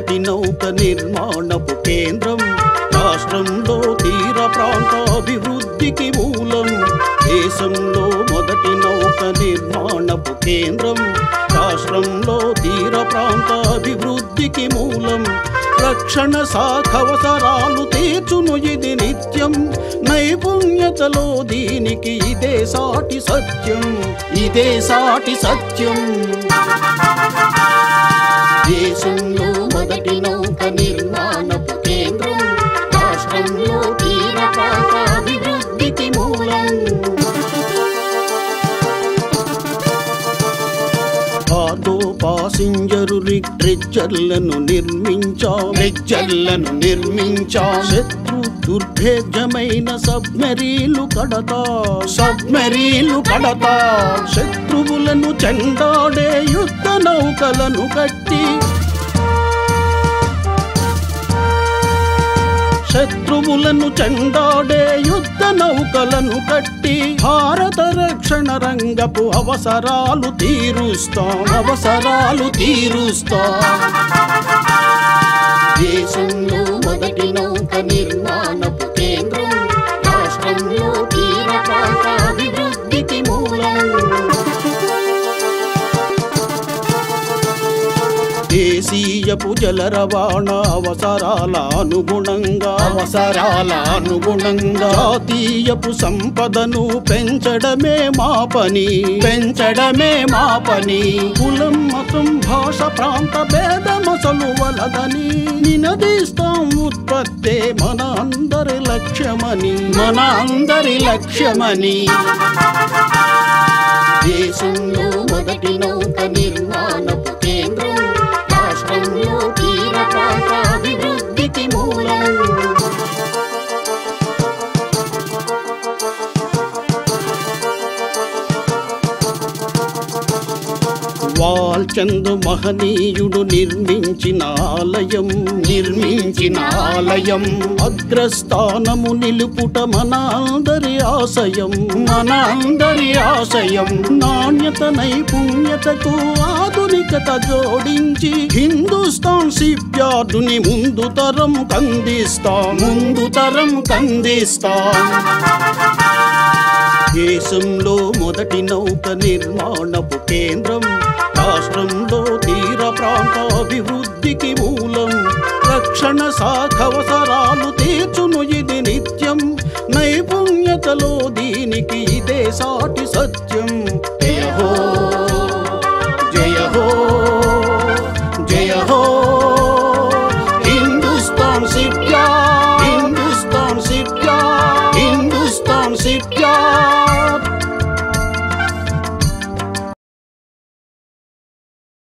మొదటి నౌక నిర్మాణపు కేంద్రం రాష్ట్రంలో తీర ప్రాంత అభివృద్ధికి మూలం దేశంలో మొదటి నౌక నిర్మాణపు కేంద్రం రాష్ట్రంలో తీర ప్రాంత అభివృద్ధికి మూలం రక్షణ శాఖవసరాలు తీర్చును ఇది నిత్యం నైపుణ్యతలో దీనికి ఇదే సాటి సత్యం ఇదే సాటి సత్యం దేశంలో మొదటి నౌక నిర్మాణపు కేంద్రం రాష్ట్రంలో తీర ప్రాంత అభివృద్ధికి మూలం కార్గో పాసింజరు రిక్ట్రిచ్చర్లను నిర్మించాం రిక్చర్లను నిర్మించాం శత్రు దుర్భేద్యమైన సబ్మెరీలు కడతా సబ్మెరీలు కడతా శత్రువులను చెండాడే యుద్ధ నౌకలను కట్టి శత్రువులను చెండాడే యుద్ధ నౌకలను కట్టి భారత రక్షణ రంగపు అవసరాలు తీరుస్తాం అవసరాలు తీరుస్తాం దేశంలో మొదటి నౌక నిర్మాణపు కేంద్రం రాష్ట్రంలో తీర ప్రాంత అభివృద్ధికి మూలం దేశీయపు జల రవాణా అవసరాల అనుగుణంగా అవసరాల అనుగుణంగా జాతీయపు సంపదను పెంచడమే మా పని పెంచడమే మా పని కులం మతం భాష ప్రాంత భేదమసలు వలదని నినదిస్తాం ఉత్పత్తే మన అందరి లక్ష్యమని మన అందరి లక్ష్యమని దేశంలో మొదటి నౌక నిర్మాణపు కేంద్రం రాష్ట్రంలో తీర ప్రాంత అభివృద్ధికి మూలం వాల్చందు మహనీయుడు నిర్మించిన ఆలయం నిర్మించిన ఆలయం అగ్రస్థానము నిలుపుట మన అందరి ఆశయం మన అందరి ఆశయం నాణ్యత నైపుణ్యతకు ఆధునికత జోడించి హిందుస్థాన్ సిప్యార్డుని ముందు తరం కందిస్తాం ముందు తరం కందిస్తాం దేశంలో మొదటి నౌక నిర్మాణపు కేంద్రం రాష్ట్రంలో తీర ప్రాంత అభివృద్ధికి మూలం రక్షణ శాఖవసరాలు తీర్చును ఇది నిత్యం నైపుణ్యతలో దీనికి ఇదే సాటి సత్యం